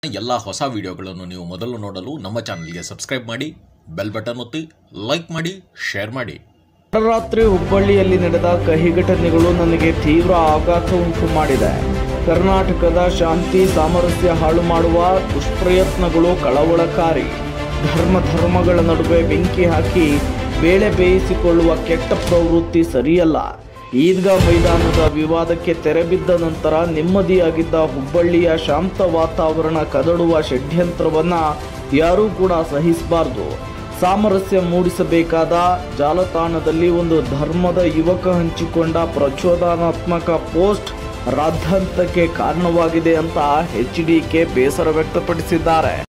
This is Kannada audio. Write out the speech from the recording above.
ಎಲ್ಲ ಹೊಸ ವಿಡಿಯೋಗಳನ್ನು ನೀವು ಮೊದಲು ನೋಡಲು ನಮ್ಮ ಚಾನಲ್ಗೆ ಸಬ್ಸ್ಕ್ರೈಬ್ ಮಾಡಿ ಬೆಲ್ ಬಟನ್ ಒತ್ತಿ ಲೈಕ್ ಮಾಡಿ ಶೇರ್ ಮಾಡಿ ರಾತ್ರಿ ಹುಬ್ಬಳ್ಳಿಯಲ್ಲಿ ನಡೆದ ಕಹಿ ಘಟನೆಗಳು ನನಗೆ ತೀವ್ರ ಆಘಾತ ಉಂಟು ಮಾಡಿದೆ ಕರ್ನಾಟಕದ ಶಾಂತಿ ಸಾಮರಸ್ಯ ಹಾಳು ಮಾಡುವ ದುಷ್ಪ್ರಯತ್ನಗಳು ಕಳವಳಕಾರಿ ಧರ್ಮ ಧರ್ಮಗಳ ನಡುವೆ ಬೆಂಕಿ ಹಾಕಿ ಬೇಳೆ ಬೇಯಿಸಿಕೊಳ್ಳುವ ಕೆಟ್ಟ ಪ್ರವೃತ್ತಿ ಸರಿಯಲ್ಲ ಈದ್ಗಾ ಮೈದಾನದ ವಿವಾದಕ್ಕೆ ತೆರೆಬಿದ್ದ ನಂತರ ನೆಮ್ಮದಿಯಾಗಿದ್ದ ಹುಬ್ಬಳ್ಳಿಯ ಶಾಂತ ವಾತಾವರಣ ಕದಡುವ ಷಡ್ಯಂತ್ರವನ್ನ ಯಾರೂ ಕೂಡ ಸಹಿಸಬಾರದು ಸಾಮರಸ್ಯ ಮೂಡಿಸಬೇಕಾದ ಜಾಲತಾಣದಲ್ಲಿ ಒಂದು ಧರ್ಮದ ಯುವಕ ಹಂಚಿಕೊಂಡ ಪ್ರಚೋದನಾತ್ಮಕ ಪೋಸ್ಟ್ ರಾದ್ಧಾಂತಕ್ಕೆ ಕಾರಣವಾಗಿದೆ ಅಂತ ಎಚ್ ಡಿ ಕೆ ಬೇಸರ ವ್ಯಕ್ತಪಡಿಸಿದ್ದಾರೆ